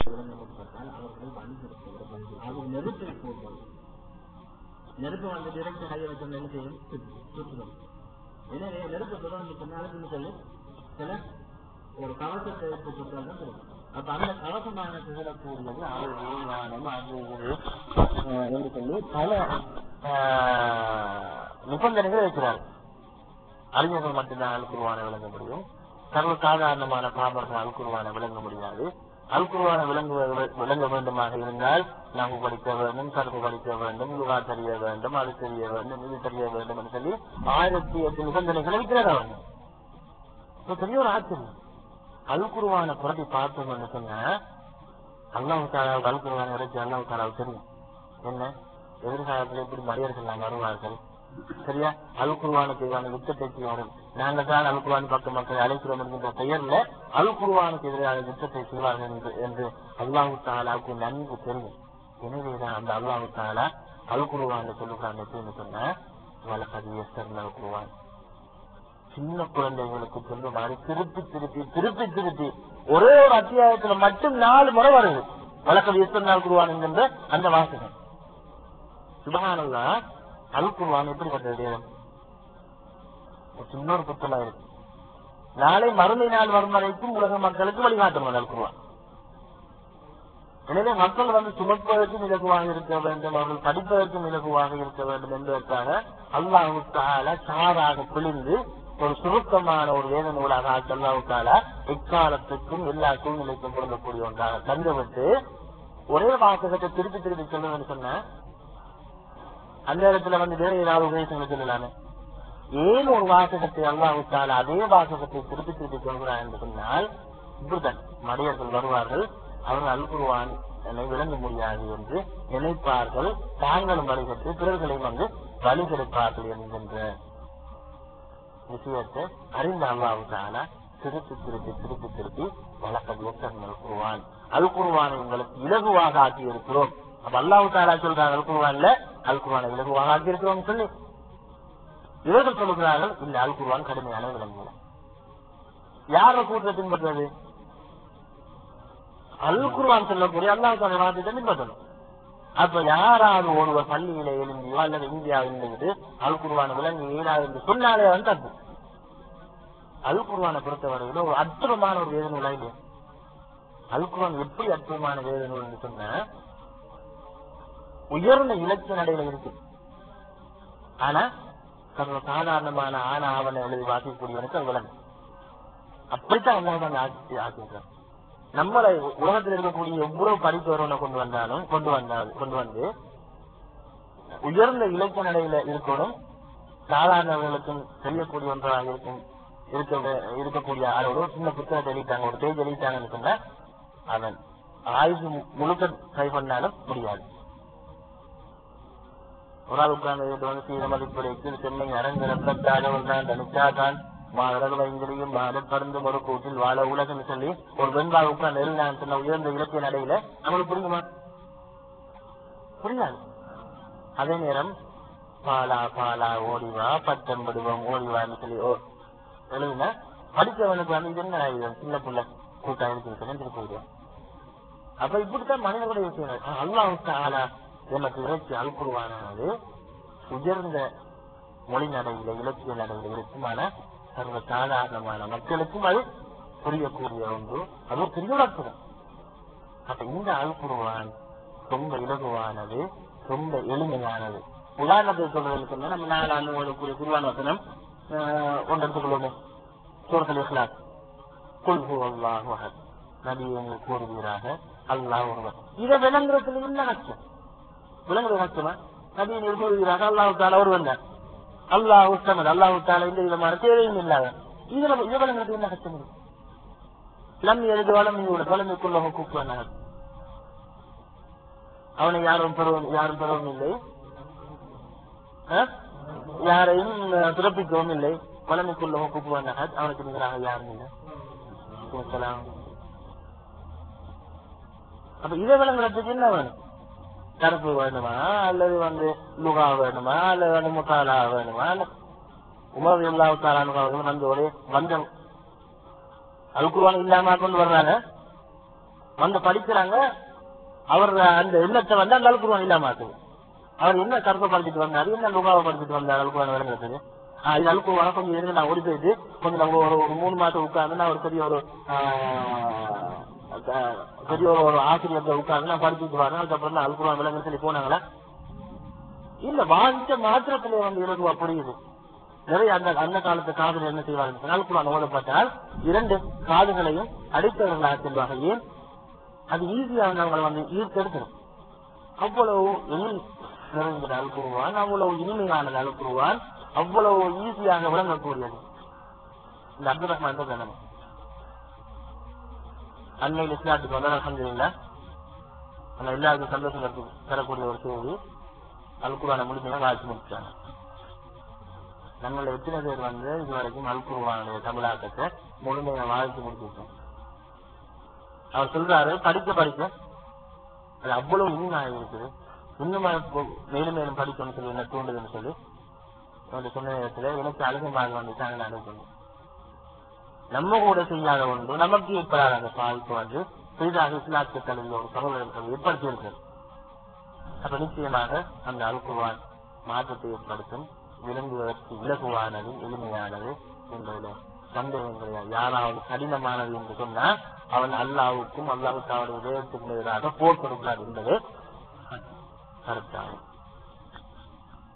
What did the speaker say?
விளங்கப்பட்டால் அவர்கள் வழிபடுத்தவர் அது நெருப்பை போன்றது நெருப்பு வந்து டிரெக்ட் கையை வச்சோம்னா என்ன செய்யும் சுற்றுதல் எனவே நெருப்பு தொடர்ந்து சொன்னாலும் சொல்லி சில ஒரு கவசத்தை எடுத்து சுற்றால் தான் தெரியும் அப்ப அந்த கவசமான திகழக்கூடியது அது விமானம் அது இது அஹ், என்று சொல்லி பல அஹ், நிபந்தனைகள் வைக்கிறார் அறிஞர்கள் மட்டும்தான் அல்குருவான விளங்க முடியும் சர்வ சாதாரணமான பாமர்கள் அல்குருவான விளங்க முடியாது அல்குருவான விளங்க விளங்க வேண்டுமாக இருந்தால் நாம் படிக்க வேண்டும் சர்வு படிக்க வேண்டும் லுகா தெரிய வேண்டும் அது தெரிய வேண்டும் இது தெரிய வேண்டும் என்று சொல்லி ஆயிரத்தி எட்டு நிபந்தனைகளை வைக்கிறார் அவங்க இது பெரிய ஒரு ஆச்சரியம் அல்குருவான புரட்டி பார்த்தோம் என்று சொன்னா அல்லாஹ் தாலாவுக்கு அல்குருவான இறைச்சி அல்லாஹ் தாலாவுக்கு தெரியும் என்ன எதிர்காலத்தில் இப்படி மனிதர்கள் நாம் வருவார்கள் சரியா அல்குருவானுக்கு எதிரான யுத்தத்தை வரும் நாங்க தான் அல்குருவான் பக்கம் மக்களை அழைக்கிறோம் என்கின்ற பெயர்ல அல்குருவானுக்கு எதிரான யுத்தத்தை செய்வார்கள் என்று என்று அல்லாஹு தாலாவுக்கு நன்கு தெரியும் எனவேதான் அந்த அல்லாஹு தாலா அல்குருவான் சொல்லுகிறான் எப்படின்னு சொன்னா வழக்கது எஸ்டர் அல்குருவான் சின்ன குழந்தைகளுக்கு சொல்லுமாறு திருப்பி திருப்பி திருப்பி திருப்பி ஒரே ஒரு அத்தியாயத்துல மட்டும் நாலு முறை வருது வழக்கது எத்தனை நாள் குருவான் என்கின்ற அந்த வாசகம் சுபகானல்லா அல் குருவான் எப்படிப்பட்டது ஒரு சின்ன ஒரு புத்தலா இருக்கு நாளை மறுமை நாள் வரும் வரைக்கும் உலக மக்களுக்கு வழிகாட்டணும் அல் குருவான் எனவே மக்கள் வந்து சுமப்பதற்கும் இலகுவாக இருக்க வேண்டும் அவர்கள் படிப்பதற்கும் இலகுவாக இருக்க வேண்டும் என்பதற்காக அல்லாஹு தாலா சாராக பிழிந்து ஒரு சுருக்கமான ஒரு வேத நூலாக அல்லாஹு தாலா எக்காலத்துக்கும் எல்லா சூழ்நிலைக்கும் பொருந்தக்கூடிய ஒன்றாக தந்துவிட்டு ஒரே வாசகத்தை திருப்பி திருப்பி சொல்லுவேன்னு சொன்ன அந்த இடத்துல வந்து வேற ஏதாவது உபதேசங்களை சொல்லலாமே ஏன் ஒரு வாசகத்தை அல்லாஹு தாலா அதே வாசகத்தை திருப்பி திருப்பி சொல்கிறான் என்று சொன்னால் இப்படித்தான் மனிதர்கள் வருவார்கள் அவர்கள் அல்குருவான் என்னை விளங்க முடியாது என்று நினைப்பார்கள் தாங்களும் வழிபட்டு பிறர்களையும் வந்து வழி கிடைப்பார்கள் என்கின்ற விஷயத்தை அறிந்த அல்லாஹு தாலா திருப்பி திருப்பி திருப்பி திருப்பி வழக்கம் ஏற்றங்கள் குருவான் அல் குருவானை உங்களுக்கு இலகுவாக ஆக்கி இருக்கிறோம் அப்ப அல்லாஹு தாலா சொல்றாங்க அல் குருவான்ல அல் குருவானை இலகுவாக ஆக்கி இருக்கிறோம் சொல்லி இவர்கள் சொல்லுகிறார்கள் இல்ல அல் குருவான் கடுமையான விளங்குகிற யார கூட்டத்தை பின்பற்றுறது அல் குருவான் சொல்லக்கூடிய அல்லாஹ் தாலா வார்த்தையை பின்பற்றணும் அப்ப யாராவது ஒருவர் பள்ளியில எழுந்தியோ அல்லது இந்தியாவில் இருந்து அல் குருவான விலங்கு இயலாது என்று சொன்னாலே வந்து தப்பு அல் குருவானை பொறுத்தவரையில ஒரு அற்புதமான ஒரு வேத நூலா இல்லையா அல் குருவான் எப்படி அற்புதமான வேத நூல் என்று சொன்ன உயர்ந்த இலக்கிய நடையில இருக்கு ஆனா சர்வ சாதாரணமான ஆன ஆவண எழுதி வாசிக்கக்கூடியவனுக்கு அது விலங்கு அப்படித்தான் அல்லாஹ் ஆக்கி ஆக்கியிருக்கான் நம்மளை உலகத்தில் இருக்கக்கூடிய எவ்வளவு படிப்பவர்களை கொண்டு வந்தாலும் கொண்டு வந்தாலும் கொண்டு வந்து உயர்ந்த இலக்கிய நிலையில இருக்கணும் சாதாரணவர்களுக்கும் தெரியக்கூடிய ஒன்றாக இருக்கும் இருக்க இருக்கக்கூடிய அளவு ஒரு சின்ன புத்தகத்தை எழுதிட்டாங்க ஒரு பேஜ் எழுதிட்டாங்கன்னு சொன்னா அவன் ஆயுசு முழுக்க ட்ரை பண்ணாலும் முடியாது ஒரு ஆள் உட்கார்ந்து வந்து சீரமதிப்படைக்கு சென்னை அரங்கிறப்பட்டாக ஒரு நான் தனிச்சாதான் மாதரகுல இங்கிரியும் மாதர் பறந்தும் ஒரு கூட்டில் வாழ உலகம் சொல்லி ஒரு வெண்பா உட்கார்ந்து எழுதினான்னு சொன்ன உயர்ந்த இலக்கிய நடையில நம்மளுக்கு புரியுமா புரியாது அதே நேரம் பாலா பாலா ஓடிவா பட்டம் விடுவோம் ஓடிவான்னு சொல்லி ஓ- எழுதினா படிச்சவனுக்கு வந்து இது என்ன இது சின்ன பிள்ளை கூட்டம் இருக்கிறது திருப்பி விடுவான் அப்ப இப்படித்தான் மனிதர்களுடைய விஷயங்கள் அல்லாஹ் ஆலா எனக்கு இறைச்சி அல்குருவானது உயர்ந்த மொழி நடையில இலக்கிய நடையில இருக்குமான சர்வ சாதாரணமான மக்களுக்கும் அது புரியக்கூடிய ஒன்று அது ஒரு பெரிய ஒரு அற்புதம் அப்ப இந்த அல்குருவான் ரொம்ப இலகுவானது ரொம்ப எளிமையானது உதாரணத்துக்கு சொல்றதுன்னு சொன்னா நம்ம நாலு ஓடக்கூடிய குருவான வசனம் ஆஹ், ஒன்று எடுத்துக்கொள்ளுமே சூரத்தில் இஸ்லாத் குல்ஹு அல்லாஹ் அஹத் நபி எங்கள் கூறுவீராக அல்லாஹ் ஒருவர் இதை விளங்குறதுல என்ன கஷ்டம் விளங்குறது கஷ்டமா நபி நீங்கள் கூறுவீராக அல்லாஹ் தால ஒருவன் தான் அல்லாஹ் உத்தமன் அல்லாஹ் தால எந்த விதமான தேவையும் இல்லாத இதுல இதை விளங்குறதுக்கு என்ன கஷ்டம் இருக்கு லம் எழுது வளம் இவரோட வளமைக்குள்ள கூப்பிடுவாங்க அவனை யாரும் பெறவும் யாரும் பெறவும் இல்லை அஹ்? யாரையும் அஹ், பிறப்பிக்கவும் இல்லை வளமைக்குள்ள கூப்பிடுவாங்க அவனுக்கு நிகராக யாரும் இல்லை கொடுக்கலாம் அப்ப இதை விளங்குறதுக்கு என்ன வேணும் கருப்பு வேணுமா அல்லது வந்து லுகா வேணுமா அல்லது வந்து முத்தாலா வேணுமா அல்ல உமர் இல்லாவு தாலானு அவர்கள் வந்து ஒரே வந்தம் அல்குருவான் இல்லாம கொண்டு வர்றாங்க வந்து படிக்கிறாங்க அவர் அந்த எண்ணத்தை வந்து அந்த அழுக்குருவான் இல்லாம ஆக்குது அவர் என்ன கருத்தை படிச்சுட்டு வந்தாரு என்ன லுகாவை படிச்சுட்டு வந்தார் அழுக்குருவான் விளங்குறதுக்கு ஆஹ் இது அழுக்குருவான கொஞ்சம் இருந்து நான் ஓடி போயிட்டு கொஞ்சம் நம்ம ஒரு ஒரு மூணு மாசம் உட்கார்ந்து நான் ஒரு பெரிய ஒரு ஆஹ், அஹ், பெரிய ஒரு ஒரு ஆசிரியர்கிட்ட உட்கார்ந்து நான் படிச்சுட்டு வரேன் அதுக்கப்புறம் தான் அழுக்குருவான் விளங்குன்னு சொல்லி போனாங்களா இல்ல வாங்கிட்ட மாத்திரத்திலே வந்து இலகுவா புரியுது நிறைய அந்த அந்த காலத்து காதல் என்ன செய்வார்கள் அழுக்குருவான் ஓதப்பட்டால் இரண்டு காதுகளையும் அடித்தவர்களாக செல்வார்கள் ஏன் அது ஈஸியா வந்து அவங்களை வந்து ஈர்த்தெடுக்கணும் அவ்வளவு எண்ணி நிறைந்த அழுக்குருவான் அவ்வளவு இனிமையானது அழுக்குருவான் அவ்வளவு ஈஸியாக விளங்கக்கூடியது இந்த அப்துல் ரஹ்மான் தான் நம்ம அண்மையில் இஸ்லாத்துக்கு வந்தால் அலமதுல்லா நம்ம எல்லாருக்கும் சந்தோஷம் தரக்கூடிய- தரக்கூடிய ஒரு செய்தி அல்குரான முழுமையாக வாழ்த்து முடிச்சாங்க நம்மள எத்தனை பேர் வந்து இதுவரைக்கும் அல்குருவானுடைய தமிழாக்கத்தை முழுமையாக வாழ்த்து முடிச்சிருக்கோம் அவர் சொல்றாரு படிக்க படிக்க அது அவ்வளவு இனிமையாக இருக்குது இன்னும் அது போ- மேலும் மேலும் படிக்கணும்னு சொல்லி என்ன தூண்டுதுன்னு சொல்லி அவர் சொன்ன நேரத்துல எனக்கு அழுகமாக வந்துட்டாங்க நான் சொன்னேன் நம்ம கூட செய்யாத ஒன்று நமக்கு ஏற்படாத அந்த பாதிப்பு வந்து பெரிதாக இஸ்லாத்து கல்வியில் ஒரு சகோதரர்கள் ஏற்படுத்தி இருக்கிறது அப்ப நிச்சயமாக அந்த அல்குவான் மாற்றத்தை ஏற்படுத்தும் விரும்புவதற்கு இலகுவானது எளிமையானது என்பதில் சந்தேகம் கிடையாது யாராவது கடினமானது என்று சொன்னால் அவன் அல்லாவுக்கும் அல்லாவுக்கு அவருடைய இதயத்துக்கும் எதிராக போர் கொடுக்கிறார் என்பது கருத்தாகும்